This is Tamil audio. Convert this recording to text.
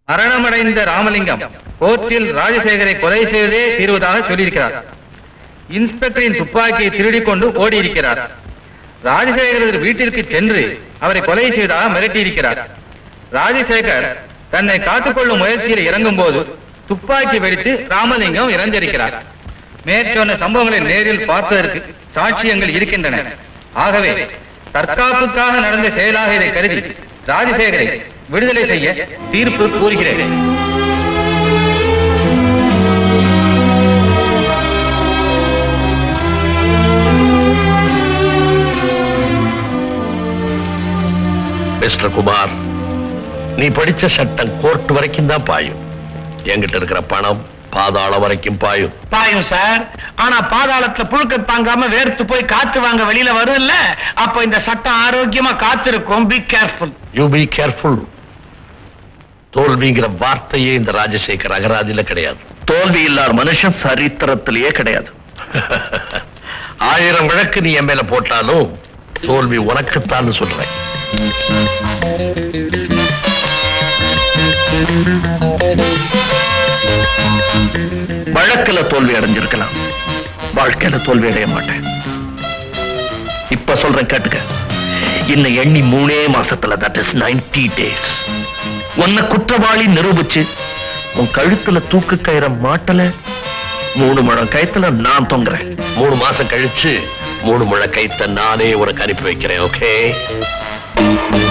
மரணமடைந்த ராமலிங்கம் கோர்ட்டில் ராஜசேகரை கொலை செய்தே தீர்வதாக சொல்லியிருக்கிறார் இன்ஸ்பெக்டரின் துப்பாக்கியை திருடிக் கொண்டு ஓடி இருக்கிறார் ராஜசேகரது வீட்டிற்கு சென்று அவரை கொலை செய்ததாக மிரட்டியிருக்கிறார் ராஜசேகர் தன்னை காத்துக்கொள்ளும் முயற்சியில் இறங்கும் போது துப்பாக்கி வெடித்து ராமலிங்கம் இறந்திருக்கிறார் மேற்சொன்ன சம்பவங்களை நேரில் பார்த்ததற்கு சாட்சியங்கள் இருக்கின்றன ஆகவே தற்காப்புக்காக நடந்த செயலாக இதை கருதி ராஜசேகரை விடுதலை செய்ய தீர்ப்பு கூறுகிறேன் மிஸ்டர் குமார் நீ படிச்ச சட்டம் கோர்ட் வரைக்கும் தான் பாயும் என்கிட்ட இருக்கிற பணம் பாதாளம் வரைக்கும் பாயும் பாயும் சார் ஆனா பாதாளத்துல புழுக்க தாங்காம வேர்த்து போய் காத்து வாங்க வெளியில வரும் இல்ல அப்ப இந்த சட்டம் ஆரோக்கியமா காத்திருக்கும் be careful you be careful தோல்விங்கிற வார்த்தையே இந்த ராஜசேகர் அகராதியில கிடையாது தோல்வி இல்லாத மனுஷன் சரித்திரத்திலேயே கிடையாது ஆயிரம் விளக்கு நீ என் மேல போட்டாலும் தோல்வி உனக்குத்தான் சொல்றேன் வழக்குல தோல்வி அடைஞ்சிருக்கலாம் வாழ்க்கையில தோல்வி அடைய மாட்டேன் இப்ப சொல்றேன் கேட்டுக்க இன்னும் எண்ணி மூணே மாசத்துல தட் இஸ் 90 டேஸ் உன்னை குற்றவாளி நிரூபிச்சு உன் கழுத்துல தூக்கு கயிற மாட்டல மூணு முழம் கயத்துல நான் தொங்குறேன் மூணு மாசம் கழிச்சு மூணு முழ கைத்த நானே உனக்கு அனுப்பி வைக்கிறேன் ஓகே